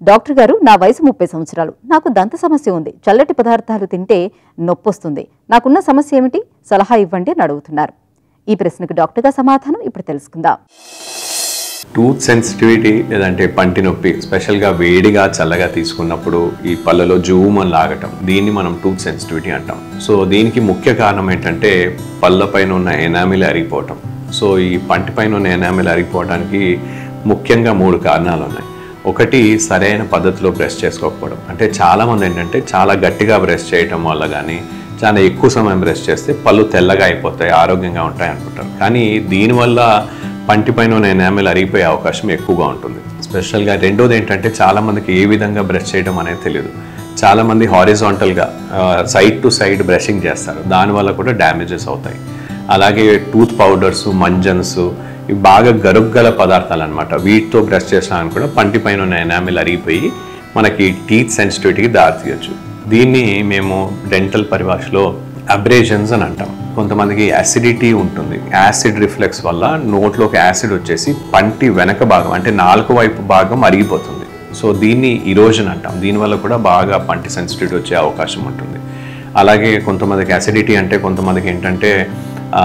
doctor గారు నా వయసు ముప్పై సంవత్సరాలు నాకు దంత సమస్య ఉంది చల్లటి పదార్థాలు తింటే నొప్పొస్తుంది నాకున్న సమస్య ఏమిటి సలహా ఇవ్వండి అని అడుగుతున్నారు ఈ ప్రశ్నకు డాక్టర్ గారు సమాధానం ఇప్పుడు తెలుసుకుందాం టూత్ సెన్సిటివిటీ లేదంటే పంటి నొప్పి స్పెషల్గా వేడిగా చల్లగా తీసుకున్నప్పుడు ఈ పళ్ళలో జూమని లాగటం దీన్ని మనం టూత్ సెన్సిటివిటీ అంటాం సో దీనికి ముఖ్య కారణం ఏంటంటే పళ్ళ పైన ఉన్న ఎనామిల్ అరిగిపోవటం సో ఈ పంటి పైన ఉన్న ఎనామిల్ అరిగిపోవడానికి ముఖ్యంగా మూడు కారణాలు ఉన్నాయి ఒకటి సరైన పద్ధతిలో బ్రష్ చేసుకోకపోవడం అంటే చాలామంది ఏంటంటే చాలా గట్టిగా బ్రష్ చేయటం వల్ల కానీ చాలా ఎక్కువ సమయం బ్రష్ చేస్తే పళ్ళు తెల్లగా అయిపోతాయి ఆరోగ్యంగా ఉంటాయి అనుకుంటారు కానీ దీనివల్ల పంటి పైన ఉన్న ఎనామిల్ అరిగిపోయే అవకాశం ఎక్కువగా ఉంటుంది స్పెషల్గా రెండోది ఏంటంటే చాలామందికి ఏ విధంగా బ్రష్ చేయడం అనేది తెలియదు చాలామంది హారిజాంటల్గా సైడ్ టు సైడ్ బ్రషింగ్ చేస్తారు దానివల్ల కూడా డ్యామేజెస్ అవుతాయి అలాగే టూత్ పౌడర్స్ మంజన్స్ ఇవి బాగా గరుగ్గల పదార్థాలు అనమాట వీటితో బ్రష్ చేసినా కూడా పంటి పైన ఉన్న ఎనామిల్ అరిగిపోయి మనకి టీత్ సెన్సిటివిటీకి దారితీయచ్చు దీన్ని మేము డెంటల్ పరిభాషలో అబ్రేషన్స్ అని అంటాం కొంతమందికి యాసిడిటీ ఉంటుంది యాసిడ్ రిఫ్లెక్స్ వల్ల నోట్లోకి యాసిడ్ వచ్చేసి పంటి వెనక భాగం అంటే నాలుగు వైపు భాగం అరిగిపోతుంది సో దీన్ని ఇరోజన్ అంటాం దీనివల్ల కూడా బాగా పంటి సెన్సిటివిటీ వచ్చే అవకాశం ఉంటుంది అలాగే కొంతమందికి యాసిడిటీ అంటే కొంతమందికి ఏంటంటే ఆ,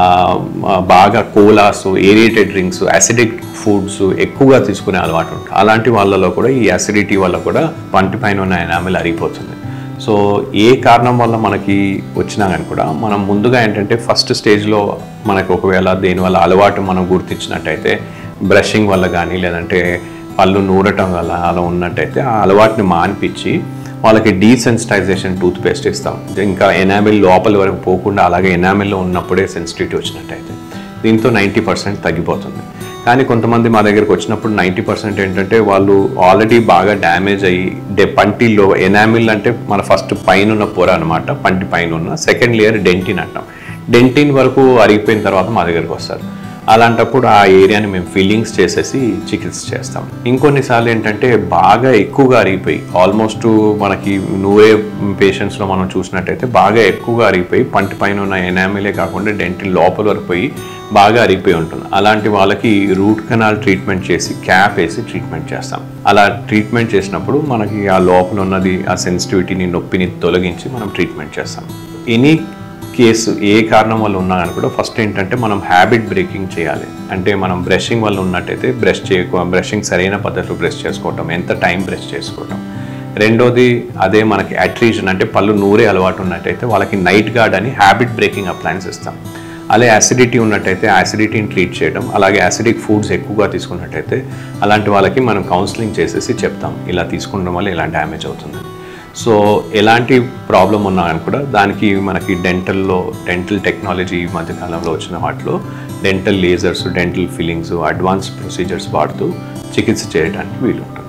బాగా colas aerated drinks acidic foods ఎక్కువగా తీసుకునే అలవాటు ఉంటుంది అలాంటి వాళ్ళలో కూడా ఈ యాసిడిటీ వల్ల కూడా పంటి పైన ఉన్న ఎనామిల్ అరిగిపోతుంది సో ఏ కారణం వల్ల మనకి వచ్చినా కానీ కూడా మనం ముందుగా ఏంటంటే ఫస్ట్ స్టేజ్లో మనకు ఒకవేళ దేనివల్ల అలవాటు మనం గుర్తించినట్టయితే బ్రషింగ్ వల్ల కానీ లేదంటే పళ్ళు నూరటం వల్ల అలా ఉన్నట్టయితే ఆ అలవాటుని మాన్పించి వాళ్ళకి డీసెన్సిటైజేషన్ టూత్ పేస్ట్ ఇస్తాం ఇంకా ఎనామిల్ లోపల వరకు పోకుండా అలాగే ఎనామిల్లో ఉన్నప్పుడే సెన్సిటివిటీ వచ్చినట్టయితే దీంతో నైంటీ పర్సెంట్ తగ్గిపోతుంది కానీ కొంతమంది మా దగ్గరకు వచ్చినప్పుడు నైంటీ పర్సెంట్ ఏంటంటే వాళ్ళు ఆల్రెడీ బాగా డ్యామేజ్ అయ్యి డే పంటిలో ఎనామిల్ అంటే మన ఫస్ట్ పైన ఉన్న పొర అనమాట పంటి పైన ఉన్న సెకండ్ లేయర్ డెంటిన్ అంటాం డెంటిన్ వరకు అరిగిపోయిన తర్వాత మా దగ్గరకు వస్తారు అలాంటప్పుడు ఆ ఏరియాని మేము ఫిల్లింగ్స్ చేసేసి చికిత్స చేస్తాం ఇంకొన్నిసార్లు ఏంటంటే బాగా ఎక్కువగా అరిగిపోయి ఆల్మోస్ట్ మనకి నూరే పేషెంట్స్లో మనం చూసినట్టయితే బాగా ఎక్కువగా అరిగిపోయి పంటి పైన ఉన్న ఎనామిలే కాకుండా డెంటిల్ లోపల వరకు పోయి బాగా అరిగిపోయి ఉంటుంది అలాంటి వాళ్ళకి రూట్ కెనాల్ ట్రీట్మెంట్ చేసి క్యాప్ వేసి ట్రీట్మెంట్ చేస్తాం అలా ట్రీట్మెంట్ చేసినప్పుడు మనకి ఆ లోపల ఉన్నది ఆ సెన్సిటివిటీని నొప్పిని తొలగించి మనం ట్రీట్మెంట్ చేస్తాం ఎనీ కేసు ఏ కారణం వల్ల ఉన్నా కానీ కూడా ఫస్ట్ ఏంటంటే మనం హ్యాబిట్ బ్రేకింగ్ చేయాలి అంటే మనం బ్రషింగ్ వల్ల ఉన్నట్టయితే బ్రష్ చేయకో బ్రషింగ్ సరైన పద్ధతిలో బ్రష్ చేసుకోవటం ఎంత టైం బ్రష్ చేసుకోవటం రెండోది అదే మనకి అట్రీజన్ అంటే పళ్ళు నూరే అలవాటు ఉన్నట్టయితే వాళ్ళకి నైట్ గార్డ్ అని హ్యాబిట్ బ్రేకింగ్ అప్లయన్స్ ఇస్తాం అలాగే యాసిడిటీ ఉన్నట్టయితే యాసిడిటీని ట్రీట్ చేయడం అలాగే యాసిడిక్ ఫుడ్స్ ఎక్కువగా తీసుకున్నట్టయితే అలాంటి వాళ్ళకి మనం కౌన్సిలింగ్ చేసేసి చెప్తాం ఇలా తీసుకుండడం వల్ల ఇలా డ్యామేజ్ అవుతుంది సో ఎలాంటి ప్రాబ్లం ఉన్నా కానీ కూడా దానికి మనకి డెంటల్లో డెంటల్ టెక్నాలజీ ఈ మధ్యకాలంలో వచ్చిన వాటిలో dental lasers dental fillings advance procedures వాడుతూ చికిత్స చేయడానికి వీలు ఉంటుంది